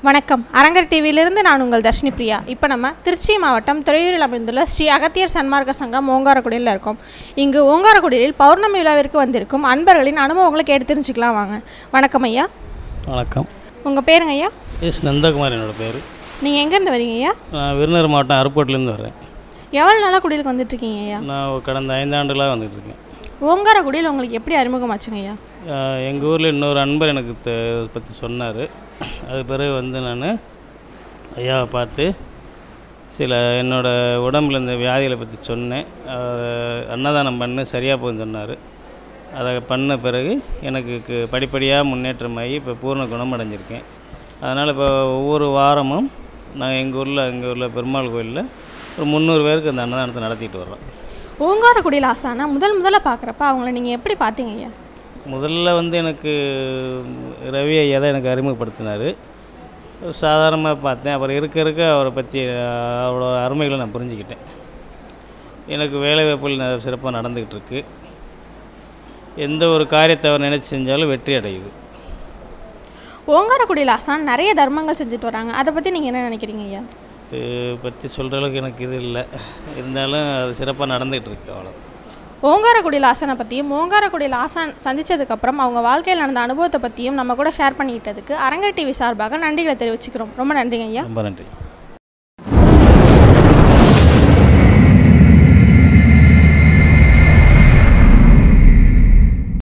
வணக்கம் அரங்கர் டிவியிலிருந்து நான் உங்கள் தர்ஷினி பிரியா இப்போ நம்ம திருச்சி மாவட்டம் துறையூரில் அமைந்துள்ள ஸ்ரீ அகத்தியர் சன்மார்க்க சங்கம் ஓங்காரக்குடியில் இருக்கோம் இங்கு ஓங்காரக்குடியில் பௌர்ணமி விழாவிற்கு வந்திருக்கும் அன்பர்களின் அனுபவங்களை கேட்டு தெரிஞ்சுக்கலாம் வாங்க வணக்கம் ஐயா வணக்கம் உங்கள் பேருங்க ஐயா எஸ் நந்தகுமார் என்னோட பேர் நீங்கள் எங்கேருந்து வரீங்க ஐயா நான் விருதுநகர் மாவட்டம் அருப்போட்டிலேருந்து வரேன் எவ்வளோ நாளாக குடிலுக்கு வந்துட்டுருக்கீங்க ஐயா நான் கடந்த ஐந்தாண்டுகளாக வந்துட்டுருக்கேன் ஓங்காரக்குடியில் உங்களுக்கு எப்படி அறிமுகமாச்சுங்க ஐயா எங்கள் ஊரில் இன்னொரு அன்பர் எனக்கு த இதை பற்றி சொன்னார் அது பிறகு வந்து நான் ஐயாவை பார்த்து சில என்னோடய உடம்புல இந்த வியாதிகளை பற்றி சொன்னேன் அதை அன்னதானம் பண்ணு சரியாக போகுன்னு சொன்னார் அதை பண்ண பிறகு எனக்கு கு- படிப்படியாக முன்னேற்றமாகி இப்போ பூர்ண குணமடைஞ்சிருக்கேன் அதனால் இப்போ ஒவ்வொரு வாரமும் நான் எங்கள் ஊரில் எங்கள் ஊரில் பெருமாள் கோயிலில் ஒரு முந்நூறு பேருக்கு அந்த அன்னதானத்தை நடத்திட்டு வர்றோம் ஓங்காரக்குடியில் ஆசானா முதல் முதல்ல பார்க்குறப்ப அவங்கள நீங்கள் எப்படி பார்த்தீங்க ஐயா முதல்ல வந்து எனக்கு ரவி ஐயா தான் எனக்கு அறிமுகப்படுத்தினார் சாதாரணமாக பார்த்தேன் அப்புறம் இருக்க இருக்க அவரை பற்றி அவ்வளோ அருமைகளை நான் புரிஞ்சுக்கிட்டேன் எனக்கு வேலை வாய்ப்புகள் சிறப்பாக நடந்துக்கிட்டு இருக்கு எந்த ஒரு காரியத்தை அவர் நினச்சி செஞ்சாலும் வெற்றி அடையுது ஓங்காரக்குடியில் ஆசான் நிறைய தர்மங்கள் செஞ்சுட்டு வராங்க அதை பற்றி நீங்கள் என்ன நினைக்கிறீங்க ஐயா இது பற்றி சொல்கிற அளவுக்கு எனக்கு இது இல்லை இருந்தாலும் அது சிறப்பாக நடந்துகிட்டு இருக்கு அவ்வளோ ஓங்காரக்குடியில் ஆசானை பற்றியும் ஓங்காரக்குடியில் ஆசான் சந்திச்சதுக்கப்புறம் அவங்க வாழ்க்கையில் நடந்த அனுபவத்தை பற்றியும் நம்ம கூட ஷேர் பண்ணிக்கிட்டதுக்கு அரங்கர் டிவி சார்பாக நன்றிகளை தெரிவிச்சுக்கிறோம் ரொம்ப நன்றிங்க ஐயா ரொம்ப நன்றி